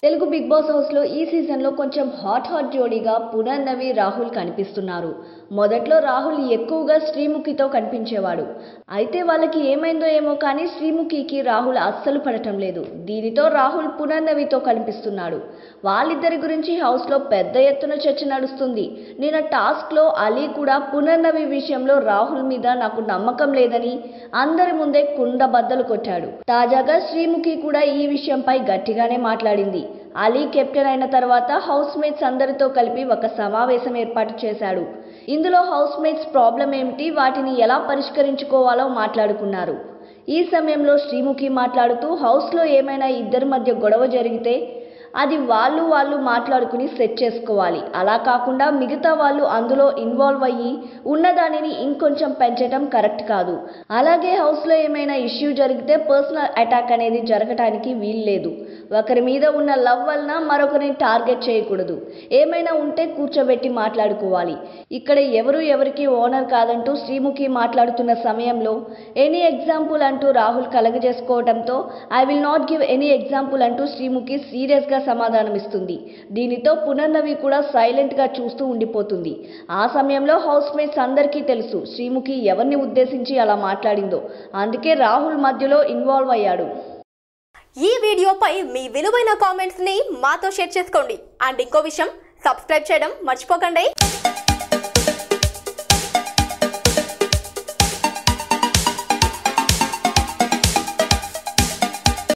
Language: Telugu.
తెలుగు బిగ్ బాస్ హౌస్లో ఈ సీజన్లో కొంచెం హాట్ హాట్ జోడీగా పునర్నవి రాహుల్ కనిపిస్తున్నారు మొదట్లో రాహుల్ ఎక్కువగా శ్రీముఖితో కనిపించేవాడు అయితే వాళ్ళకి ఏమైందో ఏమో కానీ శ్రీముఖికి రాహుల్ అస్సలు పడటం లేదు దీనితో రాహుల్ పునర్నవితో కనిపిస్తున్నాడు వాళ్ళిద్దరి గురించి హౌస్లో పెద్ద ఎత్తున చర్చ నడుస్తుంది నిన్న టాస్క్లో అలీ కూడా పునర్నవి విషయంలో రాహుల్ మీద నాకు నమ్మకం లేదని అందరి ముందే కుండ బద్దలు కొట్టాడు తాజాగా శ్రీముఖి కూడా ఈ విషయంపై గట్టిగానే మాట్లాడింది అలీ కెప్టెన్ అయిన తర్వాత హౌస్ మేట్స్ అందరితో కలిపి ఒక సమావేశం ఏర్పాటు చేశాడు ఇందులో హౌస్ మేట్స్ ప్రాబ్లం ఏమిటి వాటిని ఎలా పరిష్కరించుకోవాలో మాట్లాడుకున్నారు ఈ సమయంలో శ్రీముఖి మాట్లాడుతూ హౌస్లో ఏమైనా ఇద్దరి మధ్య గొడవ జరిగితే అది వాళ్ళు వాళ్ళు మాట్లాడుకుని సెట్ చేసుకోవాలి అలా కాకుండా మిగతా వాళ్ళు అందులో ఇన్వాల్వ్ అయ్యి ఉన్నదానిని ఇంకొంచెం పెంచడం కరెక్ట్ కాదు అలాగే హౌస్లో ఏమైనా ఇష్యూ జరిగితే పర్సనల్ అటాక్ అనేది జరగటానికి వీల్లేదు ఒకరి మీద ఉన్న లవ్ వలన మరొకరిని టార్గెట్ చేయకూడదు ఏమైనా ఉంటే కూర్చోబెట్టి మాట్లాడుకోవాలి ఇక్కడ ఎవరు ఎవరికి ఓనర్ కాదంటూ శ్రీముఖి మాట్లాడుతున్న సమయంలో ఎనీ ఎగ్జాంపుల్ అంటూ రాహుల్ కలగజేసుకోవడంతో I will not give any example అంటూ శ్రీముఖి సీరియస్గా సమాధానమిస్తుంది దీనితో పునర్నవి కూడా సైలెంట్గా చూస్తూ ఉండిపోతుంది ఆ సమయంలో హౌస్ మేట్స్ అందరికీ తెలుసు శ్రీముఖి ఎవరిని ఉద్దేశించి అలా మాట్లాడిందో అందుకే రాహుల్ మధ్యలో ఇన్వాల్వ్ అయ్యాడు ఈ వీడియోపై మీ విలువైన కామెంట్స్ ని మాతో షేర్ చేసుకోండి అండ్ ఇంకో విషయం సబ్స్క్రైబ్ చేయడం మర్చిపోకండి